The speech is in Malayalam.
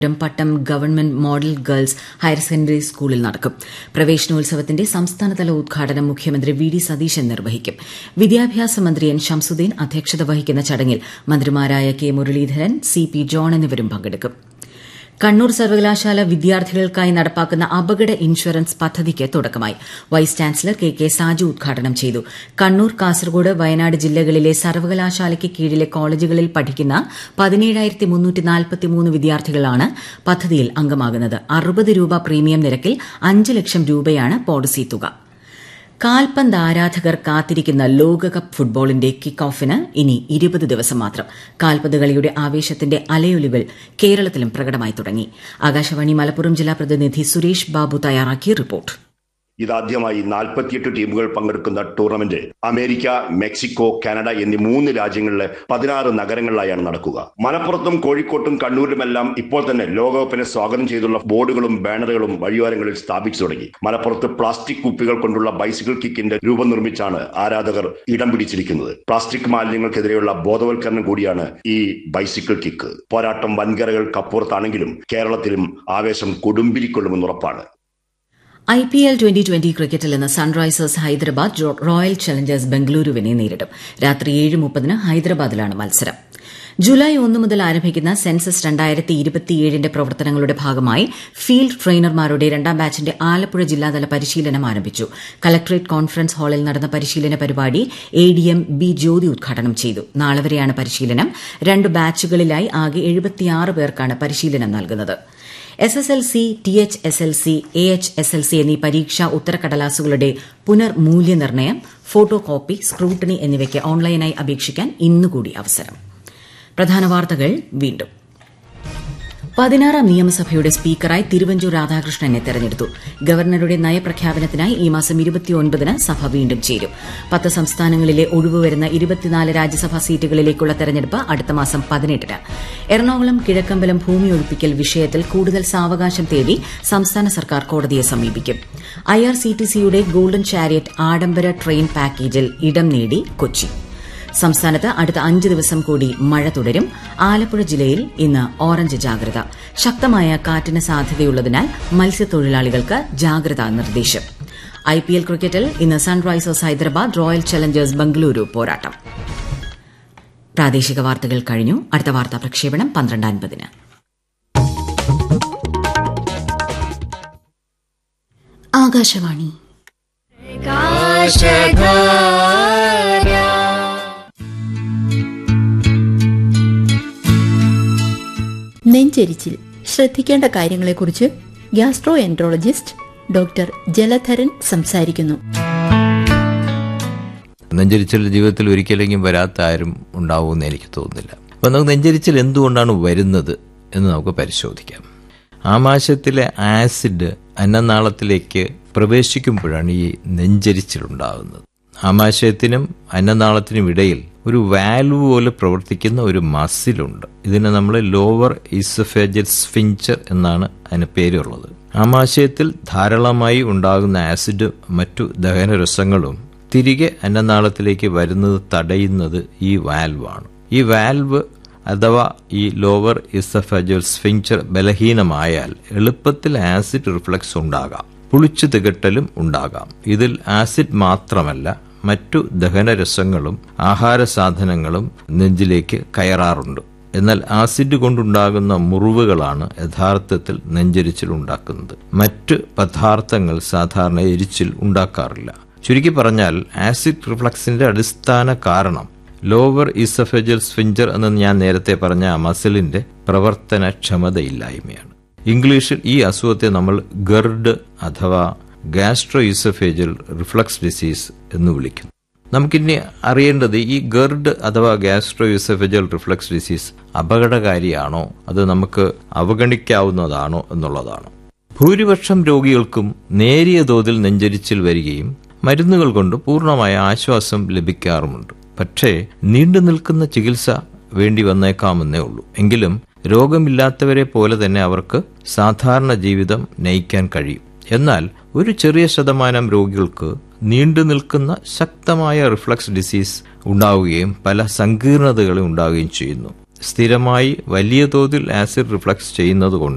പട്ടം government model girls higher secondary സ്കൂളിൽ നടക്കും പ്രവേശനോത്സവത്തിന്റെ സംസ്ഥാനതല ഉദ്ഘാടനം മുഖ്യമന്ത്രി വി ഡി സതീശൻ നിർവഹിക്കും വിദ്യാഭ്യാസ മന്ത്രി എൻ ഷംസുദ്ദീൻ അധ്യക്ഷത വഹിക്കുന്ന ചടങ്ങിൽ മന്ത്രിമാരായ K Muraleedharan C P John എന്നിവരും പങ്കെടുക്കും കണ്ണൂർ സർവകലാശാല വിദ്യാർത്ഥികൾക്കായി നടപ്പാക്കുന്ന അപകട ഇൻഷുറൻസ് പദ്ധതിക്ക് തുടക്കമായി vice chancellor K K Saju ഉദ്ഘാടനം ചെയ്തു കണ്ണൂർ കാസർഗോഡ് വയനാട് ജില്ലകളിലെ സർവകലാശാലയ്ക്ക് കീഴിലെ കോളേജുകളിൽ പഠിക്കുന്ന വിദ്യാർത്ഥികളാണ് പദ്ധതിയിൽ അംഗമാകുന്നത് അറുപത് രൂപ പ്രീമിയം നിരക്കിൽ അഞ്ച് ലക്ഷം രൂപയാണ് പോളിസി തുക കാൽപന്ത് ആരാധകർ കാത്തിരിക്കുന്ന ലോകകപ്പ് ഫുട്ബോളിന്റെ കിക്ക് ഓഫിന് ഇനി ഇരുപത് ദിവസം മാത്രം കാൽപന്ത് കളിയുടെ ആവേശത്തിന്റെ അലയൊലികൾ കേരളത്തിലും പ്രകടമായി തുടങ്ങി ആകാശവാണി മലപ്പുറം ജില്ലാ പ്രതിനിധി സുരേഷ് ബാബു തയ്യാറാക്കിയ റിപ്പോർട്ട് ഇതാദ്യമായി നാൽപ്പത്തിയെട്ട് ടീമുകൾ പങ്കെടുക്കുന്ന ടൂർണമെന്റ് അമേരിക്ക മെക്സിക്കോ കാനഡ എന്നീ മൂന്ന് രാജ്യങ്ങളിലെ പതിനാറ് നഗരങ്ങളിലായാണ് നടക്കുക മലപ്പുറത്തും കോഴിക്കോട്ടും കണ്ണൂരിലുമെല്ലാം ഇപ്പോൾ തന്നെ ലോകകപ്പിനെ സ്വാഗതം ചെയ്തുള്ള ബോർഡുകളും ബാനറുകളും വഴിയോരങ്ങളിൽ സ്ഥാപിച്ചു തുടങ്ങി മലപ്പുറത്ത് പ്ലാസ്റ്റിക് കുപ്പികൾ കൊണ്ടുള്ള ബൈസിക്കിൾ കിക്കിന്റെ രൂപം നിർമ്മിച്ചാണ് ആരാധകർ ഇടം പിടിച്ചിരിക്കുന്നത് പ്ലാസ്റ്റിക് മാലിന്യങ്ങൾക്കെതിരെയുള്ള ബോധവൽക്കരണം കൂടിയാണ് ഈ ബൈസിക്കിൾ കിക്ക് പോരാട്ടം വൻകരകൾക്കപ്പുറത്താണെങ്കിലും കേരളത്തിലും ആവേശം കൊടുമ്പിരിക്കൊള്ളുമെന്ന് ഉറപ്പാണ് I P L twenty twenty ക്രിക്കറ്റിൽ ഇന്ന് സൺറൈസേഴ്സ് ഹൈദരാബാദ് റോയൽ ചലഞ്ചേഴ്സ് ബംഗളൂരുവിനെ നേരിടും രാത്രി ഏഴ് മുപ്പതിന് ഹൈദരാബാദിലാണ് മത്സരം ജൂലൈ ഒന്ന് മുതൽ ആരംഭിക്കുന്ന സെൻസസ് രണ്ടായിരത്തി ഇരുപത്തിയേഴിന്റെ പ്രവർത്തനങ്ങളുടെ ഭാഗമായി ഫീൽഡ് ട്രെയിനർമാരുടെ രണ്ടാം ബാച്ചിന്റെ ആലപ്പുഴ ജില്ലാതല പരിശീലനം ആരംഭിച്ചു കലക്ടറേറ്റ് കോൺഫറൻസ് ഹാളിൽ നടന്ന പരിശീലന പരിപാടി A D M B Jyothi ഉദ്ഘാടനം ചെയ്തു നാളെ വരെയാണ് പരിശീലനം രണ്ട് ബാച്ചുകളിലായി ആകെ എഴുപത്തിയാറ് പേർക്കാണ് പരിശീലനം നൽകുന്നത് S S L C T H S L C A H S L C എന്നീ പരീക്ഷാ ഉത്തരക്കടലാസുകളുടെ പുനർമൂല്യനിർണ്ണയം ഫോട്ടോ കോപ്പി സ്ക്രൂട്ടണി എന്നിവയ്ക്ക് ഓൺലൈനായി അപേക്ഷിക്കാൻ ഇന്നുകൂടി അവസരം പ്രധാന വാർത്തകൾ വീണ്ടും പതിനാറാം നിയമസഭയുടെ സ്പീക്കറായി തിരുവഞ്ചൂർ രാധാകൃഷ്ണനെ തെരഞ്ഞെടുത്തു ഗവർണറുടെ നയപ്രഖ്യാപനത്തിനായി ഈ മാസം ഇരുപത്തിയൊൻപതിന് സഭ വീണ്ടും ചേരും പത്ത് സംസ്ഥാനങ്ങളിലെ ഒഴിവുവരുന്ന ഇരുപത്തിനാല് രാജ്യസഭാ സീറ്റുകളിലേക്കുള്ള തെരഞ്ഞെടുപ്പ് അടുത്ത മാസം പതിനെട്ടിന് എറണാകുളം കിഴക്കമ്പലം ഭൂമി ഒഴിപ്പിക്കൽ വിഷയത്തിൽ കൂടുതൽ സാവകാശം തേടി സംസ്ഥാന സർക്കാർ കോടതിയെ സമീപിക്കും ഐആർസിടിസിയുടെ ഗോൾഡൻ ചാരിയറ്റ് ആഡംബര ട്രെയിൻ പാക്കേജിൽ ഇടം നേടി കൊച്ചി സംസ്ഥാനത്ത് അടുത്ത അഞ്ച് ദിവസം കൂടി മഴ തുടരും ആലപ്പുഴ ജില്ലയിൽ ഇന്ന് ഓറഞ്ച് ജാഗ്രത ശക്തമായ കാറ്റിന് സാധ്യതയുള്ളതിനാൽ മത്സ്യത്തൊഴിലാളികൾക്ക് ജാഗ്രതാ നിർദ്ദേശം ഐപിഎൽ ക്രിക്കറ്റിൽ ഇന്ന് Sunrisers Hyderabad Royal Challengers Bengaluru പോരാട്ടം പ്രാദേശിക വാർത്തകൾ കഴിഞ്ഞു അടുത്ത വാർത്താ പ്രക്ഷേപണം പന്ത്രണ്ട് അൻപതിന് ആകാശവാണി നെഞ്ചെരിച്ചിൽ ശ്രദ്ധിക്കേണ്ട കാര്യങ്ങളെക്കുറിച്ച് ഗ്യാസ്ട്രോ എൻട്രോളജിസ്റ്റ് ഡോക്ടർ ജലധരൻ സംസാരിക്കുന്നു നെഞ്ചരിച്ചൽ ജീവിതത്തിൽ ഒരിക്കലെങ്കിലും വരാത്ത ആരും ഉണ്ടാവുമെന്ന് എനിക്ക് തോന്നുന്നില്ല അപ്പം നമുക്ക് നെഞ്ചരിച്ചൽ എന്തുകൊണ്ടാണ് വരുന്നത് എന്ന് നമുക്ക് പരിശോധിക്കാം ആമാശയത്തിലെ ആസിഡ് അന്നനാളത്തിലേക്ക് പ്രവേശിക്കുമ്പോഴാണ് ഈ നെഞ്ചരിച്ചിൽ ഉണ്ടാകുന്നത് ആമാശയത്തിനും അന്നനാളത്തിനും ഇടയിൽ ഒരു വാൽവ് പോലെ പ്രവർത്തിക്കുന്ന ഒരു മസിലുണ്ട് ഇതിനെ നമ്മൾ ലോവർ ഇസഫേജൽ സ്ഫിഞ്ചർ എന്നാണ് അതിന് പേരുള്ളത് ആമാശയത്തിൽ ധാരാളമായി ഉണ്ടാകുന്ന ആസിഡ് മറ്റു ദഹനരസങ്ങളും തിരികെ അന്നനാളത്തിലേക്ക് വരുന്നത് തടയുന്നത് ഈ വാൽവാണ് ഈ വാൽവ് അഥവാ ഈ ലോവർ ഇസഫജൽ സ്ഫിഞ്ചർ ബലഹീനമായാൽ എളുപ്പത്തിൽ ആസിഡ് റിഫ്ലക്സ് ഉണ്ടാകാം പുളിച്ചു തികട്ടലും ഉണ്ടാകാം ഇതിൽ ആസിഡ് മാത്രമല്ല മറ്റു ദഹനരസങ്ങളും ആഹാര സാധനങ്ങളും നെഞ്ചിലേക്ക് കയറാറുണ്ട് എന്നാൽ ആസിഡ് കൊണ്ടുണ്ടാകുന്ന മുറിവുകളാണ് യഥാർത്ഥത്തിൽ നെഞ്ചരിച്ചിൽ ഉണ്ടാക്കുന്നത് മറ്റ് പദാർത്ഥങ്ങൾ സാധാരണ എരിച്ചിൽ ഉണ്ടാക്കാറില്ല ചുരുക്കി പറഞ്ഞാൽ ആസിഡ് റിഫ്ലക്സിന്റെ അടിസ്ഥാന കാരണം ലോവർ ഇസഫജൽ സ്ഫിഞ്ചർ എന്ന് ഞാൻ നേരത്തെ പറഞ്ഞ ആ മസിലിന്റെ പ്രവർത്തനക്ഷമതയില്ലായ്മയാണ് ഇംഗ്ലീഷിൽ ഈ അസുഖത്തെ നമ്മൾ ഗർഡ് അഥവാ ഗാസ്ട്രോ ഇസഫേജൽ റിഫ്ലക്സ് ഡിസീസ് എന്ന് വിളിക്കുന്നു നമുക്കിനി അറിയേണ്ടത് ഈ ഗർഡ് അഥവാ ഗാസ്ട്രോ ഇസഫേജൽ റിഫ്ലക്സ് ഡിസീസ് അപകടകാരിയാണോ അത് നമുക്ക് അവഗണിക്കാവുന്നതാണോ എന്നുള്ളതാണ് ഭൂരിപക്ഷം രോഗികൾക്കും നേരിയ തോതിൽ നെഞ്ചരിച്ചിൽ വരികയും മരുന്നുകൾ കൊണ്ട് പൂർണ്ണമായ ആശ്വാസം ലഭിക്കാറുമുണ്ട് പക്ഷേ നീണ്ടു നിൽക്കുന്ന ചികിത്സ വേണ്ടി വന്നേക്കാമെന്നേ ഉള്ളൂ എങ്കിലും രോഗമില്ലാത്തവരെ പോലെ തന്നെ അവർക്ക് സാധാരണ ജീവിതം നയിക്കാൻ കഴിയും എന്നാൽ ഒരു ചെറിയ ശതമാനം രോഗികൾക്ക് നീണ്ടു നിൽക്കുന്ന ശക്തമായ റിഫ്ലക്സ് ഡിസീസ് ഉണ്ടാവുകയും പല സങ്കീർണതകളും ഉണ്ടാവുകയും ചെയ്യുന്നു സ്ഥിരമായി വലിയ തോതിൽ ആസിഡ് റിഫ്ലക്സ് ചെയ്യുന്നത് കൊണ്ട്